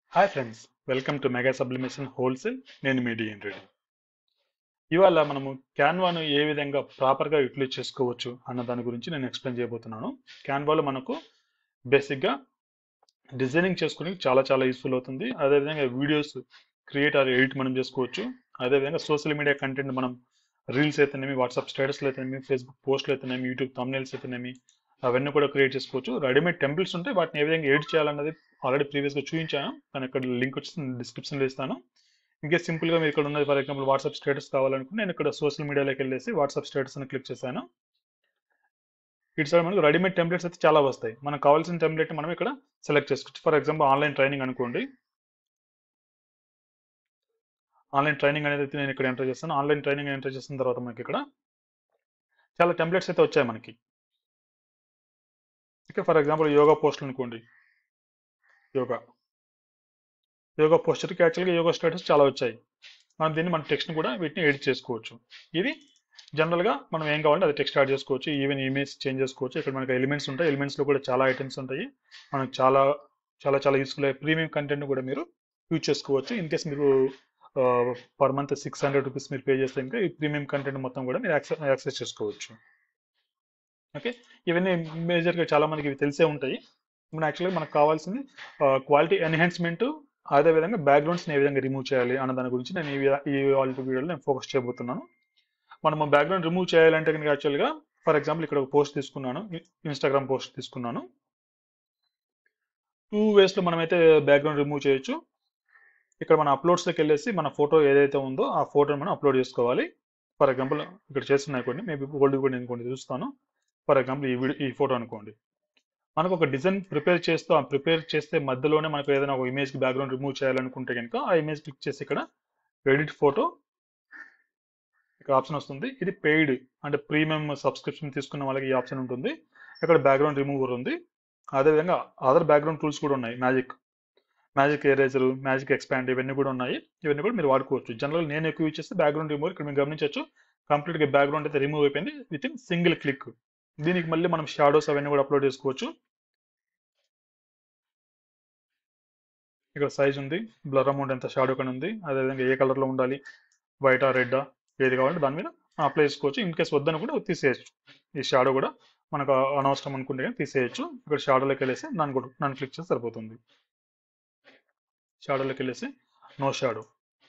hi friends welcome to mega sublimation wholesale నేను మీ డిఎన్ రెడ్డి ఇవాళ మనము క్యాన్వాను ఏ విధంగా ప్రాపర్గా యూటిలైజ్ చేసుకోవచ్చు అన్న దాని గురించి నేను ఎక్స్ప్లెయిన్ చేయబోతున్నాను క్యాన్వాలో మనకు బేసిక్గా డిజైనింగ్ చేసుకుని చాలా చాలా యూస్ఫుల్ అవుతుంది అదేవిధంగా వీడియోస్ క్రియేట్ ఆర్ ఎడిట్ మనం చేసుకోవచ్చు అదేవిధంగా సోషల్ మీడియా కంటెంట్ మనం రీల్స్ అయితేనేమి వాట్సాప్ స్టేటస్లు అయితేనేమి ఫేస్బుక్ పోస్ట్లు అయితేనేమి యూట్యూబ్ తమ్నైల్స్ అయితేనేమి అవన్నీ కూడా క్రియేట్ చేసుకోవచ్చు రెడీమేడ్ టెంపుల్స్ ఉంటాయి వాటిని ఏ విధంగా ఎడిట్ చేయాలన్నది ఆల్రెడీ ప్రీవియస్గా చూపించాను కానీ ఇక్కడ లింక్ వచ్చి డిస్క్రిప్షన్లో ఇస్తాను ఇంకే సింపుల్గా మీరు ఇక్కడ ఉన్నది ఫర్ ఎగ్జాంపుల్ వాట్సాప్ స్టేటస్ కావాలనుకుంటే నేను ఇక్కడ సోషల్ మీడియాలోకి వెళ్ళేసి వాట్సాప్ స్టేటస్ అని క్లిక్ చేశాను ఇటు సైడ్ మనకు రెడీమేడ్ టెంప్లెట్స్ అయితే చాలా వస్తాయి మనకు కావాల్సిన టెంప్లెట్ మనం ఇక్కడ సెలెక్ట్ చేసుకోవచ్చు ఫర్ ఎగ్జాంపుల్ ఆన్లైన్ ట్రైనింగ్ అనుకోండి ఆన్లైన్ ట్రైనింగ్ అనేది అయితే నేను ఇక్కడ ఎంటర్ చేస్తాను ఆన్లైన్ ట్రైనింగ్ ఎంటర్ చేసిన తర్వాత మనకి ఇక్కడ చాలా టెంప్లెట్స్ అయితే వచ్చాయి మనకి ఓకే ఫర్ ఎగ్జాంపుల్ యోగా పోస్టులు అనుకోండి యోగా యోగా పోస్టర్కి యాక్చువల్గా యోగా స్టేటస్ చాలా వచ్చాయి మనం దీన్ని మన టెక్స్ట్ని కూడా వీటిని ఎడిట్ చేసుకోవచ్చు ఇది జనరల్గా మనం ఏం కావాలంటే అది టెక్స్ట్ యాడ్ చేసుకోవచ్చు ఈవెన్ ఇమేజ్ చేంజ్ చేసుకోవచ్చు ఇక్కడ మనకి ఎలిమెంట్స్ ఉంటాయి ఎలిమెంట్స్లో కూడా చాలా ఐటమ్స్ ఉంటాయి మనకు చాలా చాలా చాలా యూస్ఫుల్ అయ్యే ప్రీమియం కంటెంట్ కూడా మీరు యూజ్ చేసుకోవచ్చు ఇన్ కేస్ మీరు per month six hundred rupees మీరు పే చేస్తే ఇంకా ఈ ప్రీమియం కంటెంట్ మొత్తం కూడా మీరు యాక్సెస్ యాక్సెస్ చేసుకోవచ్చు ఓకే ఇవన్నీ మేజర్గా చాలా మందికి ఇవి తెలిసే ఉంటాయి మన యాక్చువల్గా మనకు కావాల్సింది క్వాలిటీ ఎన్హాన్స్మెంట్ అదేవిధంగా బ్యాక్గ్రౌండ్స్ని ఏ విధంగా రిమూవ్ చేయాలి అన్న దాని గురించి నేను ఈ వి- ఈ వాళ్ళ వీడియోలో నేను ఫోకస్ చేయబోతున్నాను మనము బ్యాక్గ్రౌండ్ రిమూవ్ చేయాలంటే కనుక యాక్చువల్గా ఫర్ ఎగ్జాంపుల్ ఇక్కడ ఒక పోస్ట్ తీసుకున్నాను ఇన్స్టాగ్రామ్ పోస్ట్ తీసుకున్నాను టూ వేస్లో మనమైతే బ్యాక్గ్రౌండ్ రిమూవ్ చేయొచ్చు ఇక్కడ మన అప్లోడ్స్లోకి వెళ్ళేసి మన ఫోటో ఏదైతే ఉందో ఆ ఫోటోని మనం అప్లోడ్ చేసుకోవాలి ఫర్ ఎగ్జాంపుల్ ఇక్కడ చేస్తున్నాయి కొన్ని మేబీ ఓల్డ్ కూడా నేను కొన్ని చూస్తాను ఫర్ ఎగ్జాంపుల్ ఈ వీడియో ఈ ఫోటో అనుకోండి మనకు ఒక డిజైన్ ప్రిపేర్ చేస్తూ ఆ ప్రిపేర్ చేస్తే మధ్యలోనే మనకు ఏదైనా ఒక ఇమేజ్కి బ్యాక్గ్రౌండ్ రిమూవ్ చేయాలనుకుంటే కనుక ఆ ఇమేజ్ క్లిక్ చేసి ఇక్కడ ఎడిట్ ఫోటో ఇక్కడ ఆప్షన్ వస్తుంది ఇది పెయిడ్ అంటే ప్రీమియం సబ్స్క్రిప్షన్ తీసుకున్న వాళ్ళకి ఈ ఆప్షన్ ఉంటుంది ఇక్కడ బ్యాక్గ్రౌండ్ రిమూవర్ ఉంది అదేవిధంగా అదర్ బ్యాక్గ్రౌండ్ టూల్స్ కూడా ఉన్నాయి magic magic eraser magic expand ఇవన్నీ కూడా ఉన్నాయి ఇవన్నీ కూడా మీరు వాడుకోవచ్చు జనరల్ నేను ఎక్కువ యూజ్ చేస్తే బ్యాక్గ్రౌండ్ రిమూవర్ ఇక్కడ మీరు గమనించవచ్చు కంప్లీట్గా బ్యాక్గ్రౌండ్ అయితే రిమూవ్ అయిపోయింది విత్ ఇన్ సింగిల్ క్లిక్ దీనికి మళ్ళీ మనం షాడోస్ అవన్నీ కూడా అప్లోడ్ చేసుకోవచ్చు ఇక్కడ సైజ్ ఉంది బ్లర్ అమౌంట్ ఎంత షాడో కానీ ఉంది అదేవిధంగా ఏ కలర్లో ఉండాలి వైటా రెడ్డా ఏది కావాలంటే దాని మీద అప్లై చేసుకోవచ్చు ఇన్ కేస్ వద్దని కూడా తీసేయచ్చు ఈ షాడో కూడా మనకు అనవసరం అనుకుంటే కానీ తీసేయచ్చు ఇక్కడ షాడోలోకి వెళ్ళేసి నన్ను కూడా నన్ను క్లిక్ చేస్తే సరిపోతుంది షాడోలోకి వెళ్ళేసి నో షాడో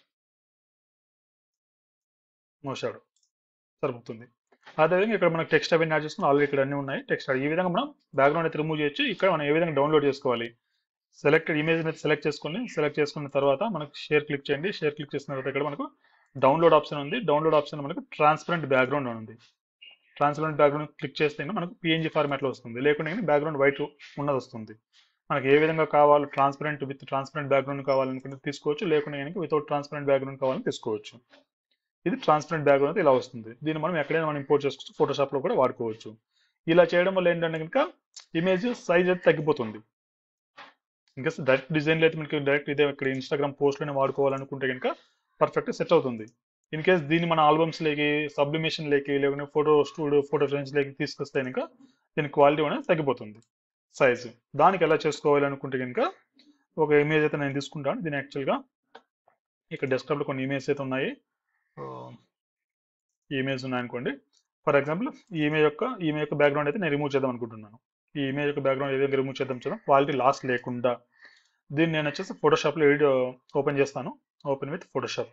నో షాడో సరిపోతుంది అదేవిధంగా ఇక్కడ మనకు టెక్స్ట్ అవన్నీ యాడ్ చేసుకుని ఆల్రెడీ ఇక్కడ అన్ని ఉన్నాయి టెక్స్ట్ ఈ విధంగా మనం బ్యాక్గ్రౌండ్ అయితే రిమూవ్ చేయొచ్చు ఇక్కడ మనం ఏ విధంగా డౌన్లోడ్ చేసుకోవాలి సెలెక్టెడ్ ఇమేజ్ మీద సెలెక్ట్ చేసుకొని సెలెక్ట్ చేసుకున్న తర్వాత మనకు షేర్ క్లిక్ చేయండి షేర్ క్లిక్ చేసిన తర్వాత ఇక్కడ మనకు డౌన్లోడ్ ఆప్షన్ ఉంది డౌన్లోడ్ ఆప్షన్ మనకు ట్రాన్స్పరెంట్ బ్యాక్గ్రౌండ్ అని ఉంది ట్రాన్స్పరెంట్ బ్యాక్గ్రౌండ్ క్లిక్ చేస్తే ఇంకా మనకు పిఎన్జీ ఫార్మాట్లో వస్తుంది లేకుంటే బ్యాక్గ్రౌండ్ వైట్ ఉన్నది వస్తుంది మనకి ఏ విధంగా కావాలి ట్రాన్స్పరెంట్ విత్ ట్రాన్స్పరెంట్ బ్యాక్గ్రౌండ్ కావాలనుకుంటే తీసుకోవచ్చు లేకుంటే కనుక వితౌట్ ట్రాన్స్పరెంట్ బ్యాక్గ్రౌండ్ కావాలని తీసుకోవచ్చు ఇది ట్రాన్స్పరెంట్ బ్యాక్గ్రౌండ్ అయితే ఇలా వస్తుంది దీన్ని మనం ఎక్కడైనా మనం ఇంపోర్ట్ చేసుకోవచ్చు ఫోటోషాప్లో కూడా వాడుకోవచ్చు ఇలా చేయడం వల్ల ఏంటంటే కనుక ఇమేజ్ సైజ్ అయితే తగ్గిపోతుంది ఇంకా డైరెక్ట్ డిజైన్లో అయితే మనకి డైరెక్ట్ ఇదే ఇక్కడ ఇన్స్టాగ్రామ్ పోస్ట్లోనే వాడుకోవాలనుకుంటే కనుక పర్ఫెక్ట్ సెట్ అవుతుంది ఇన్ కేస్ దీన్ని మన ఆల్బమ్స్ లేకి సబ్లిమేషన్ లేకి లేకుంటే ఫోటో స్టూడియో ఫోటో ఫ్రేమ్స్ లేకి తీసుకొస్తే కనుక దీని క్వాలిటీ అనేది తగ్గిపోతుంది సైజ్ దానికి ఎలా చేసుకోవాలి అనుకుంటే కనుక ఒక ఇమేజ్ అయితే నేను తీసుకుంటాను దీని యాక్చువల్గా ఇక్కడ డెస్క్టాప్లో కొన్ని ఇమేజ్ అయితే ఉన్నాయి ఆ, ఈ ఇమేజ్ ఉన్నాయనుకోండి ఫర్ ఎగ్జాంపుల్ ఈ ఇమేజ్ యొక్క ఈ ఇమేజ్ యొక్క బ్యాక్గ్రౌండ్ అయితే నేను రిమూవ్ చేద్దాం అనుకుంటున్నాను ఈ ఇమేజ్ యొక్క బ్యాక్గ్రౌండ్ ఏదైతే రిమూవ్ చేద్దాం చూద్దాం క్వాలిటీ లాస్ లేకుండా దీన్ని నేను వచ్చేసి ఫోటోషాప్లో ఎడిట్ ఓపెన్ చేస్తాను ఓపెన్ విత్ ఫోటోషాప్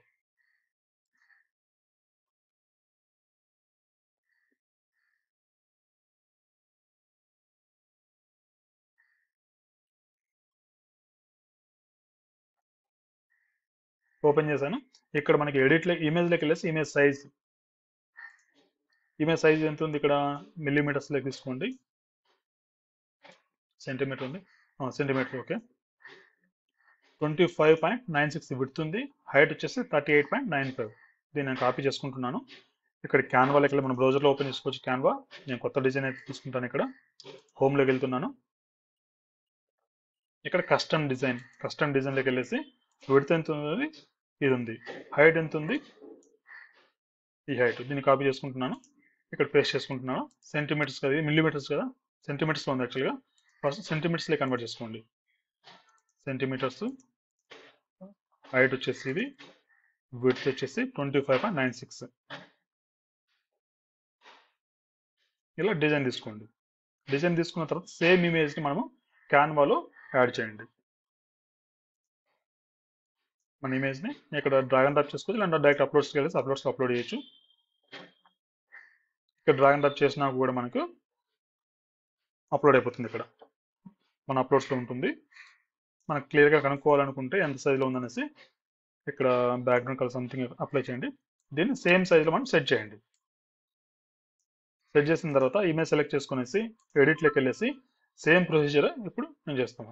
ఓపెన్ చేశాను ఇక్కడ మనకి ఎడిట్లో ఇమేజ్లోకి వెళ్ళేసి ఇమేజ్ సైజ్ ఇమేజ్ సైజ్ ఎంత ఉంది ఇక్కడ మిల్లీమీటర్స్లోకి తీసుకోండి సెంటీమీటర్ ఉంది centimetre okay twenty five point nine six విడుతుంది హైట్ వచ్చేసి thirty eight point nine five దీన్ని నేను కాపీ చేసుకుంటున్నాను ఇక్కడ క్యాన్వాలోకి వెళ్ళి మన బ్రౌజర్లో ఓపెన్ చేసుకోవచ్చు క్యాన్వా నేను కొత్త డిజైన్ అయితే తీసుకుంటాను ఇక్కడ హోమ్లోకి వెళ్తున్నాను ఇక్కడ కస్టమ్ డిజైన్ కస్టమ్ డిజైన్లోకి వెళ్ళేసి విడత ఎంత ఉంది ఇది ఉంది హైట్ ఎంత ఉంది ఈ హైట్ దీన్ని కాపీ చేసుకుంటున్నాను ఇక్కడ పేస్ట్ చేసుకుంటున్నాను సెంటీమీటర్స్ కదా ఇది మిల్లీమీటర్స్ కదా సెంటీమీటర్స్లో ఉంది యాక్చువల్గా ఫస్ట్ సెంటీమీటర్స్లో కన్వర్ట్ చేసుకోండి సెంటీమీటర్స్ హైట్ వచ్చేసి ఇది విడ్త్ వచ్చేసి twenty five point nine six ఇలా డిజైన్ తీసుకోండి డిజైన్ తీసుకున్న తర్వాత సేమ్ ఇమేజ్ని మనము క్యాన్వాలో యాడ్ చేయండి మన ఇమేజ్ని ఇక్కడ డ్రాగన్ డ్రాప్ చేసుకోవచ్చు లేదా డైరెక్ట్ అప్లోడ్స్కి వెళ్ళేసి అప్లోడ్స్కి అప్లోడ్ చేయొచ్చు ఇక్కడ డ్రాగన్ డ్రాప్ చేసినా కూడా మనకు అప్లోడ్ అయిపోతుంది ఇక్కడ మన అప్లోడ్స్లో ఉంటుంది మనకు క్లియర్గా కనుక్కోవాలనుకుంటే ఎంత సైజులో ఉందనేసి ఇక్కడ బ్యాక్గ్రౌండ్ కలర్ సంథింగ్ అప్లై చేయండి దీన్ని సేమ్ సైజులో మనం సెట్ చేయండి సెట్ చేసిన తర్వాత ఇమేజ్ సెలెక్ట్ చేసుకునేసి ఎడిట్లోకి వెళ్ళేసి సేమ్ ప్రొసీజర్ ఇప్పుడు నేను చేస్తాను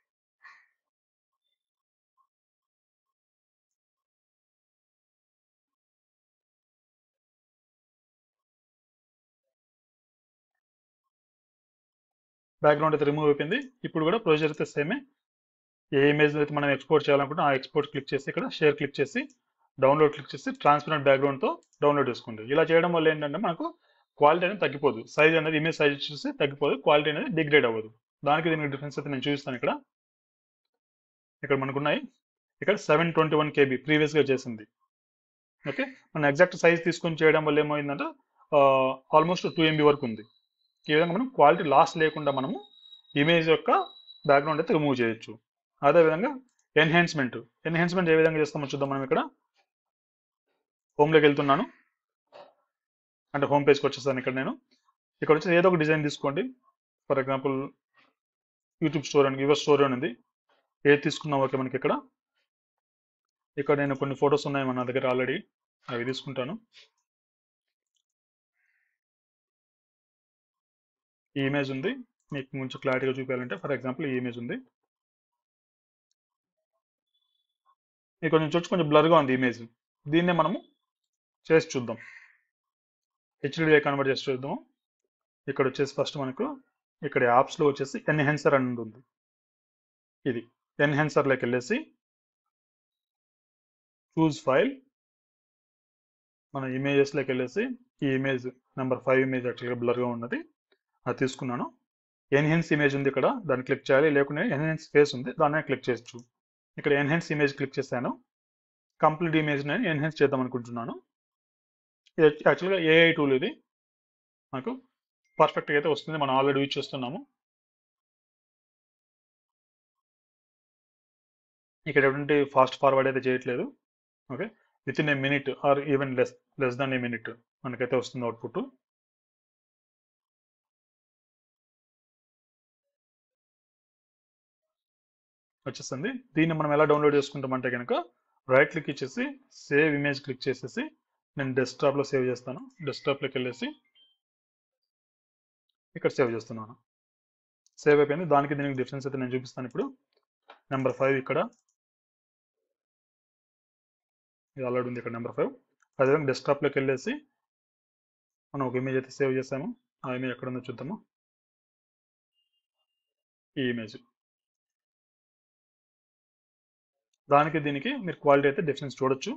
బ్యాక్గ్రౌండ్ అయితే రిమూవ్ అయిపోయింది ఇప్పుడు కూడా ప్రొసీజర్ అయితే సేమే ఏ ఇమేజ్ అయితే మనం ఎక్స్పోర్ట్ చేయాలనుకుంటే ఆ ఎక్స్పోర్ట్ క్లిక్ చేసి ఇక్కడ షేర్ క్లిక్ చేసి డౌన్లోడ్ క్లిక్ చేసి ట్రాన్స్పరెంట్ బ్యాక్గ్రౌండ్తో డౌన్లోడ్ చేసుకోండి ఇలా చేయడం వల్ల ఏంటంటే మనకు క్వాలిటీ అనేది తగ్గిపోదు సైజ్ అనేది ఇమేజ్ సైజ్ చూసి తగ్గిపోదు క్వాలిటీ అనేది డిగ్రేడ్ అవ్వదు దానికి దీనికి డిఫరెన్స్ అయితే నేను చూపిస్తాను ఇక్కడ ఇక్కడ మనకున్నాయి ఇక్కడ సెవెన్ ట్వంటీ వన్ కేబీ ప్రీవియస్గా చేసింది ఓకే మనం ఎగ్జాక్ట్ సైజ్ తీసుకొని చేయడం వల్ల ఏమైందంటే ఆల్మోస్ట్ టూ ఎంబీ వరకు ఉంది ఈ విధంగా మనం క్వాలిటీ లాస్ లేకుండా మనము ఇమేజ్ యొక్క బ్యాక్గ్రౌండ్ అయితే రిమూవ్ చేయొచ్చు అదేవిధంగా ఎన్హాన్స్మెంట్ ఎన్హాన్స్మెంట్ ఏ విధంగా చేస్తామో చూద్దాం మనం ఇక్కడ హోమ్లోకి వెళ్తున్నాను అంటే హోమ్ పేజ్కి వచ్చేస్తాను ఇక్కడ నేను ఇక్కడ వచ్చి ఏదో ఒక డిజైన్ తీసుకోండి ఫర్ ఎగ్జాంపుల్ యూట్యూబ్ స్టోర్ అని యువర్ స్టోర్ అని ఉంది ఏది తీసుకున్నాం ఓకే మనకి ఇక్కడ ఇక్కడ నేను కొన్ని ఫొటోస్ ఉన్నాయి మన దగ్గర ఆల్రెడీ అవి తీసుకుంటాను ఈ ఇమేజ్ ఉంది మీకు కొంచెం క్లారిటీగా చూపించాలంటే ఫర్ ఎగ్జాంపుల్ ఈ ఇమేజ్ ఉంది మీకు కొంచెం చూసి కొంచెం బ్లర్గా ఉంది ఇమేజ్ దీన్నే మనము చేసి చూద్దాం హెచ్డిఐ కన్వర్ట్ చేసి చూద్దాం ఇక్కడ వచ్చేసి ఫస్ట్ మనకు ఇక్కడ యాప్స్లో వచ్చేసి ఎన్హెన్సర్ అని ఉంది ఇది ఎన్హెన్సర్లోకి వెళ్ళేసి చూజ్ ఫైల్ మన ఇమేజెస్లోకి వెళ్ళేసి ఈ ఇమేజ్ నెంబర్ ఫైవ్ ఇమేజ్ యాక్చువల్గా బ్లర్గా ఉన్నది అది తీసుకున్నాను ఎన్హెన్స్ ఇమేజ్ ఉంది ఇక్కడ దాన్ని క్లిక్ చేయాలి లేకుంటే ఎన్హెన్స్ ఫేస్ ఉంది దాన్ని క్లిక్ చేయొచ్చు ఇక్కడ ఎన్హెన్స్ ఇమేజ్ క్లిక్ చేశాను కంప్లీట్ ఇమేజ్ నేను ఎన్హెన్స్ చేద్దాం అనుకుంటున్నాను ఇది యాక్చువల్గా ఏఐ టూల్ ఇది మనకు పర్ఫెక్ట్గా అయితే వస్తుంది మనం ఆల్రెడీ యూజ్ చేస్తున్నాము ఇక్కడ ఎటువంటి ఫాస్ట్ ఫార్వర్డ్ అయితే చేయట్లేదు okay with in a minute or even less less than a minute మనకైతే వస్తుంది అవుట్పుట్ వచ్చేస్తుంది దీన్ని మనం ఎలా డౌన్లోడ్ చేసుకుంటామంటే కనుక రైట్ క్లిక్ ఇచ్చేసి సేవ్ ఇమేజ్ క్లిక్ చేసేసి నేను డెస్క్టాప్లో సేవ్ చేస్తాను డెస్క్టాప్లోకి వెళ్ళేసి ఇక్కడ సేవ్ చేస్తున్నాను సేవ్ అయిపోయింది దానికి దీనికి డిఫరెన్స్ అయితే నేను చూపిస్తాను ఇప్పుడు నెంబర్ ఫైవ్ ఇక్కడ ఇది ఆల్రెడీ ఉంది ఇక్కడ నెంబర్ ఫైవ్ అదేవిధంగా డెస్క్టాప్లోకి వెళ్ళేసి మనం ఒక ఇమేజ్ అయితే సేవ్ చేసాము ఆ ఇమేజ్ ఎక్కడ ఉందో చూద్దాము ఈ ఇమేజ్ దానికి దీనికి మీరు క్వాలిటీ అయితే డిఫరెన్స్ చూడొచ్చు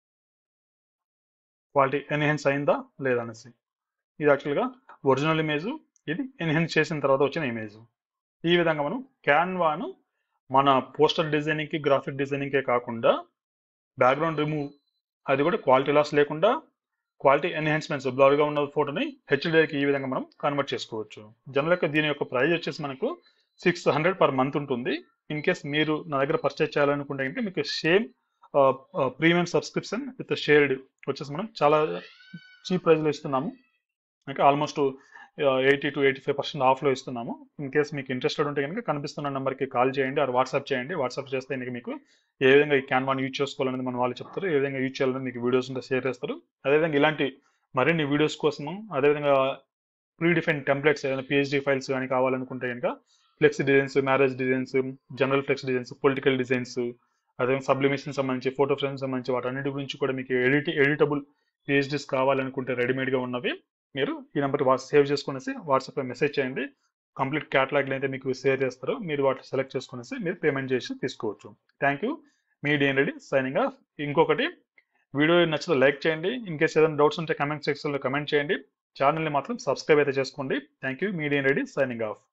క్వాలిటీ ఎన్హాన్స్ అయిందా లేదా అనేసి ఇది యాక్చువల్గా ఒరిజినల్ ఇమేజ్ ఇది ఎన్హాన్స్ చేసిన తర్వాత వచ్చిన ఇమేజ్ ఈ విధంగా మనం క్యాన్వాను మన పోస్టర్ డిజైనింగ్కి గ్రాఫిక్ డిజైనింగ్కే కాకుండా బ్యాక్గ్రౌండ్ రిమూవ్ అది కూడా క్వాలిటీ లాస్ లేకుండా క్వాలిటీ ఎన్హాన్స్మెంట్స్ బ్లర్గా ఉన్న ఫోటోని హెచ్డిఐకి ఈ విధంగా మనం కన్వర్ట్ చేసుకోవచ్చు జనరల్గా దీని యొక్క ప్రైస్ వచ్చేసి మనకు సిక్స్ హండ్రెడ్ పర్ మంత్ ఉంటుంది ఇన్ కేస్ మీరు నా దగ్గర పర్చేజ్ చేయాలనుకుంటే కనుక మీకు same premium subscription with shared వచ్చేసి మనం చాలా చీప్ ప్రైస్లో ఇస్తున్నాము అంటే almost eighty to eighty five percent ఆఫ్లో ఇస్తున్నాము ఇన్ కేస్ మీకు ఇంట్రెస్టెడ్ ఉంటే కనుక కనిపిస్తున్న నెంబర్కి కాల్ చేయండి ఆర్ వాట్సాప్ చేయండి వాట్సాప్ చేస్తే మీకు మీకు ఏ విధంగా ఈ క్యాన్వాన్ యూజ్ చేసుకోవాలనేది మన వాళ్ళు చెప్తారు ఏ విధంగా యూజ్ చేయాలని మీకు వీడియోస్ ఉంటే షేర్ చేస్తారు అదేవిధంగా ఇలాంటి మరిన్ని వీడియోస్ కోసము అదేవిధంగా ప్రీ డిఫైన్ టెంప్లెట్స్ ఏదైనా పిహెచ్డి ఫైల్స్ కానీ కావాలనుకుంటే కనుక flex designs marriage designs general flex designs political designs అదే సబ్లిమేషన్ సంబంధించి ఫోటో ఫ్రేమ్స్ సంబంధించి వాటన్నిటి గురించి కూడా మీకు ఎడిట్ ఎడిటబుల్ పిహెచ్డీస్ కావాలనుకుంటే రెడీమేడ్గా ఉన్నవి మీరు ఈ నెంబర్ సేవ్ చేసుకునేసి వాట్సాప్లో మెసేజ్ చేయండి కంప్లీట్ క్యాటలాగ్లు అయితే మీకు షేర్ చేస్తారు మీరు వాటిని సెలెక్ట్ చేసుకునేసి మీరు పేమెంట్ చేసి తీసుకోవచ్చు థ్యాంక్ యూ మీ డిఎన్ రెడీ సైనింగ్ ఆఫ్ ఇంకొకటి వీడియో నచ్చితే లైక్ చేయండి ఇన్ కేస్ ఏదైనా డౌట్స్ ఉంటే కమెంట్ సెక్షన్లో కమెంట్ చేయండి ఛానల్ని మాత్రం సబ్స్క్రైబ్ అయితే చేసుకోండి థ్యాంక్ యూ మీ డిఎన్ రెడీ సైనింగ్ ఆఫ్